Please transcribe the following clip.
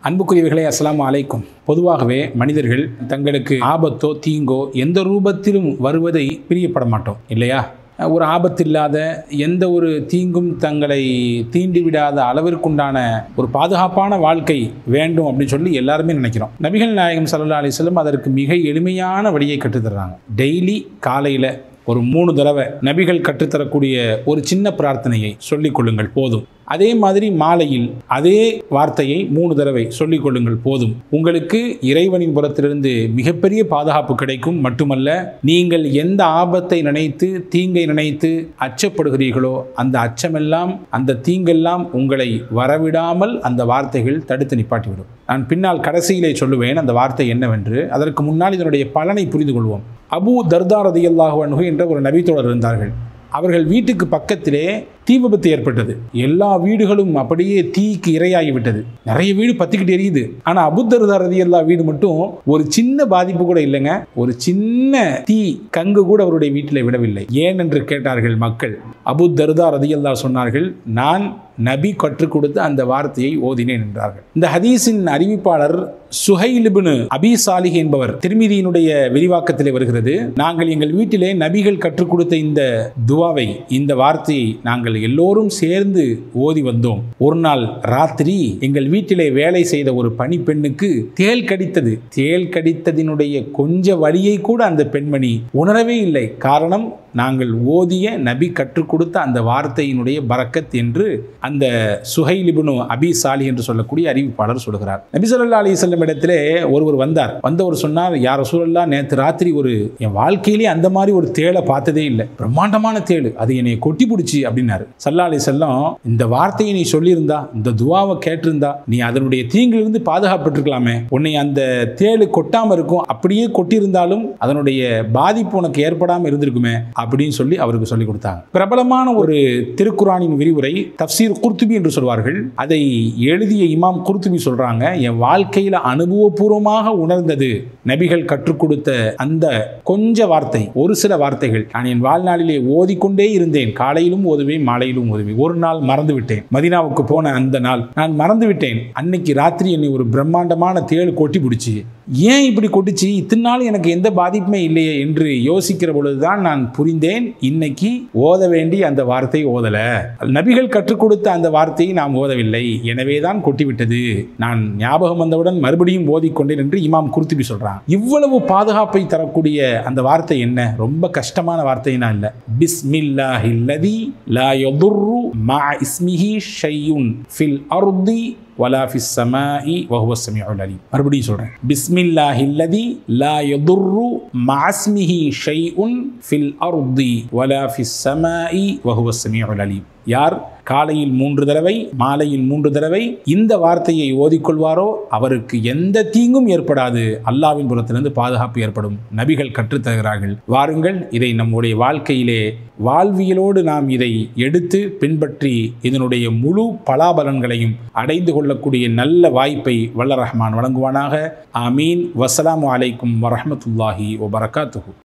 அன்புக்குரியவர்களே அஸ்ஸலாமு அலைக்கும் பொதுவாகவே மனிதர்கள் தங்களுக்கு ஆபத்தோ தீங்கோ எந்த ரூபத்திலும் வருவதை பிரியப்பட மாட்டோம் இல்லையா ஒரு ஆபத்தில்லாத எந்த ஒரு தீங்கும் தங்களை தீண்டிவிடாத அளவிற்குண்டான ஒரு பாதுகாப்பான வாழ்க்கை வேண்டும் அப்படின்னு சொல்லி எல்லாருமே நினைக்கிறோம் நபிகள் நாயகம் சல்லா அலிஸ்லம் அதற்கு மிக எளிமையான வழியை கற்றுத்தர்றாங்க டெய்லி காலையில் ஒரு மூணு தடவை நபிகள் கற்றுத்தரக்கூடிய ஒரு சின்ன பிரார்த்தனையை சொல்லிக் கொள்ளுங்கள் போதும் அதே மாதிரி மாலையில் அதே வார்த்தையை மூணு தடவை சொல்லிக் கொள்ளுங்கள் போதும் உங்களுக்கு இறைவனின் புறத்திலிருந்து மிகப்பெரிய பாதுகாப்பு கிடைக்கும் மட்டுமல்ல நீங்கள் எந்த ஆபத்தை நினைத்து தீங்கை நினைத்து அச்சப்படுகிறீர்களோ அந்த அச்சமெல்லாம் அந்த தீங்கெல்லாம் உங்களை வரவிடாமல் அந்த வார்த்தைகள் தடுத்து நிப்பாட்டிவிடும் நான் பின்னால் கடைசியிலே சொல்லுவேன் அந்த வார்த்தை என்னவென்று அதற்கு முன்னால் இதனுடைய பலனை புரிந்து கொள்வோம் அபு தர்தார் ரதியல்லாஹு அன்ஹு என்ற ஒரு நபித்தோழர் இருந்தார்கள் அவர்கள் வீட்டுக்கு பக்கத்திலே தீ விபத்து ஏற்பட்டது எல்லா வீடுகளும் அப்படியே தீக்கு இரையாகிவிட்டது நிறைய வீடு பத்திக்கிட்டு எரியுது ஆனால் அபுத்தர்தா ரதி எல்லா வீடு மட்டும் ஒரு சின்ன பாதிப்பு கூட இல்லைங்க ஒரு சின்ன தீ கங்கு கூட அவருடைய வீட்டில் விடவில்லை ஏன் என்று கேட்டார்கள் மக்கள் அபு தர்தா ரதியல்லா சொன்னார்கள் நான் நபி கற்றுக் கொடுத்த அந்த வார்த்தையை ஓதினேன் என்றார்கள் இந்த ஹதீஸின் அறிவிப்பாளர் சுஹைலிபுனு அபி சாலிஹ் என்பவர் திருமிதியினுடைய விரிவாக்கத்திலே வருகிறது நாங்கள் எங்கள் வீட்டிலே நபிகள் கற்றுக் கொடுத்த இந்த துவாவை இந்த வார்த்தையை நாங்கள் எல்லோரும் சேர்ந்து ஓதி வந்தோம் ஒரு நாள் ராத்திரி எங்கள் வீட்டிலே வேலை செய்த ஒரு பணிப்பெண்ணுக்கு தேல் கடித்தது தேல் கடித்ததினுடைய கொஞ்ச வழியை கூட அந்த பெண்மணி உணரவே இல்லை காரணம் நாங்கள் ஓதிய நபி கற்றுக் கொடுத்த அந்த வார்த்தையினுடைய பரக்கத் என்று அந்த சுஹைலிபுனு அபி சாலி என்று சொல்லக்கூடிய அறிவிப்பாளர் சொல்கிறார் நபி சொல்லா அலி செல்லம் இடத்திலே ஒருவர் வந்தார் வந்தவர் சொன்னார் யார் சூழல்லா நேற்று ராத்திரி ஒரு என் வாழ்க்கையிலே அந்த மாதிரி ஒரு தேளை பார்த்ததே இல்லை பிரம்மாண்டமான தேளு அது என்னை கொட்டி பிடிச்சி அப்படின்னாரு சல்லா அலி செல்லம் இந்த வார்த்தையை நீ சொல்லியிருந்தா இந்த துவாவை கேட்டிருந்தா நீ அதனுடைய தீங்கிலிருந்து பாதுகாப்பட்டிருக்கலாமே உன்னை அந்த தேளு கொட்டாம இருக்கும் அப்படியே கொட்டியிருந்தாலும் அதனுடைய பாதிப்பு உனக்கு ஏற்படாமல் இருந்திருக்குமே அப்படின்னு சொல்லி அவருக்கு சொல்லி கொடுத்தாங்க பிரபலமான ஒரு திருக்குறானின் விரிவுரை தப்சீர் குர்துபி என்று சொல்வார்கள் அதை எழுதிய இமாம் குர்துபி சொல்றாங்க என் வாழ்க்கையில அனுபவபூர்வமாக உணர்ந்தது நபிகள் கற்றுக் கொடுத்த அந்த கொஞ்ச வார்த்தை ஒரு சில வார்த்தைகள் நான் என் வாழ்நாளிலே ஓதிக்கொண்டே இருந்தேன் காலையிலும் ஓதுவேன் மாலையிலும் ஓதுவேன் ஒரு நாள் மறந்து விட்டேன் மதினாவுக்கு போன அந்த நாள் நான் மறந்து விட்டேன் அன்னைக்கு ராத்திரி என்னை ஒரு பிரம்மாண்டமான தேள் கொட்டி பிடிச்சி ஏன் இப்படி கொட்டுச்சு இத்தனை நாள் எனக்கு எந்த பாதிப்புமே இல்லையே என்று யோசிக்கிற பொழுதுதான் நான் புரிந்தேன் இன்னைக்கு ஓத வேண்டி அந்த வார்த்தை ஓதல நபிகள் கற்றுக் கொடுத்த அந்த வார்த்தையை நாம் ஓதவில்லை எனவே தான் கொட்டிவிட்டது நான் ஞாபகம் வந்தவுடன் மறுபடியும் ஓதிக்கொண்டேன் என்று இமாம் குர்த்துபி சொல்றான் இவ்வளவு பாதுகாப்பை தரக்கூடிய அந்த வார்த்தை என்ன ரொம்ப கஷ்டமான வார்த்தைனா இல்ல பிஸ்மில்லாஹில்லதி லா யதுர்ரு மா இஸ்மிஹி ஷையுன் ஃபில் அர்தி வலா ஃபிஸ் சமாஇ வஹுவ ஸமீஉல் அலீம் மறுபடியும் சொல்றேன் பிஸ்மில்லாஹில்லதி லா யதுர்ரு மஅஸ்மிஹி ஷைஉன் ஃபில் அர்தி வலா ஃபிஸ் சமாஇ வஹுவ ஸமீஉல் அலீம் யார் காலையில் மூன்று தடவை மாலையில் மூன்று தடவை இந்த வார்த்தையை ஓதிக்கொள்வாரோ அவருக்கு எந்த தீங்கும் ஏற்படாது அல்லாவின் புறத்திலிருந்து பாதுகாப்பு ஏற்படும் நபிகள் கற்றுத்தருகிறார்கள் வாருங்கள் இதை நம்முடைய வாழ்க்கையிலே வாழ்வியலோடு நாம் இதை எடுத்து பின்பற்றி இதனுடைய முழு பலாபலன்களையும் அடைந்து கொள்ளக்கூடிய நல்ல வாய்ப்பை வல்ல ரஹ்மான் வழங்குவானாக ஆமீன் வசலாம் அலைக்கும் வரஹமத்துல்லாஹி வபரகாத்துஹு